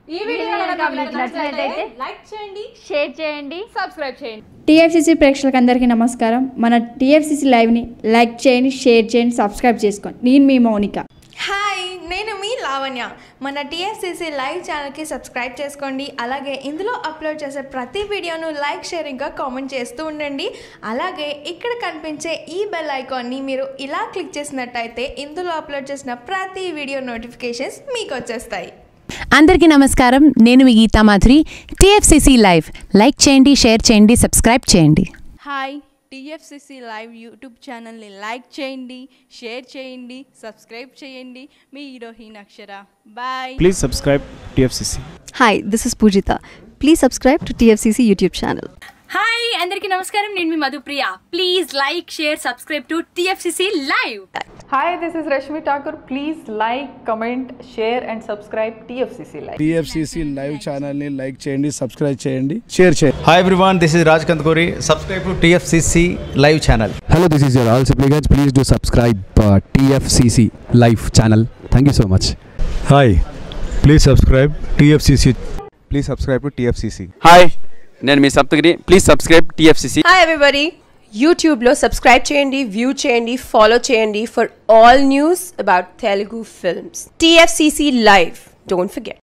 ఈ వీడియో కనుక మీకు నచ్చినట్లయితే లైక్ చేయండి షేర్ చేయండి సబ్స్క్రైబ్ చేయండి టీఎఫ్సీసీ ప్రేక్షకులందరికీ నమస్కారం మన టీఎఫ్సీసీ లైవ్ని లైక్ చేయండి షేర్ చేయండి సబ్స్క్రైబ్ చేసుకోండి నేను మీ మౌనిక హాయ్ నేను మీ లావణ్య మన టీఎఫ్సీసీ లైవ్ ఛానల్కి సబ్స్క్రైబ్ చేసుకోండి అలాగే ఇందులో అప్లోడ్ చేసే ప్రతి వీడియోను లైక్ షేర్ ఇంకా కామెంట్ చేస్తూ ఉండండి అలాగే ఇక్కడ కనిపించే ఈ బెల్ ఐకాన్ని మీరు ఇలా క్లిక్ చేసినట్టయితే ఇందులో అప్లోడ్ చేసిన ప్రతి వీడియో నోటిఫికేషన్స్ మీకు వచ్చేస్తాయి అందరికీ నమస్కారం నేను మీ Geetha Madhuri TFCC live like చేయండి షేర్ చేయండి సబ్స్క్రైబ్ చేయండి హాయ్ టీఎఫ్సిసి లైవ్ యూట్యూబ్ ఛానల్ని లైక్ చేయండి షేర్ చేయండి సబ్స్క్రైబ్ చేయండి మీ హీరోయిన్ అక్షర బాయ్ Please subscribe TFCC. Hi, this is Pujita. Please subscribe to TFCC YouTube channel. Hi అందరికీ నమస్కారం నేను మీ Madhupriya please like share subscribe to TFCC live Hi, this is Rashmi Thakur. Please like, comment, share, and subscribe TFCC Live. TFCC live ఛానల్ని like చేయండి subscribe చేయండి share చేయండి Hi everyone, this is Raj Kantkori. Subscribe to TFCC live channel. Hello, this is your all supplicants. Please do subscribe uh, TFCC live channel. Thank you so much. Hi, please subscribe TFCC. Please subscribe to TFCC hi నేను మీ Saptagiri please subscribe TFCC hi everybody యూట్యూబ్లో subscribe చేయండి view చేయండి follow చేయండి for all news about Telugu films TFCC live don't forget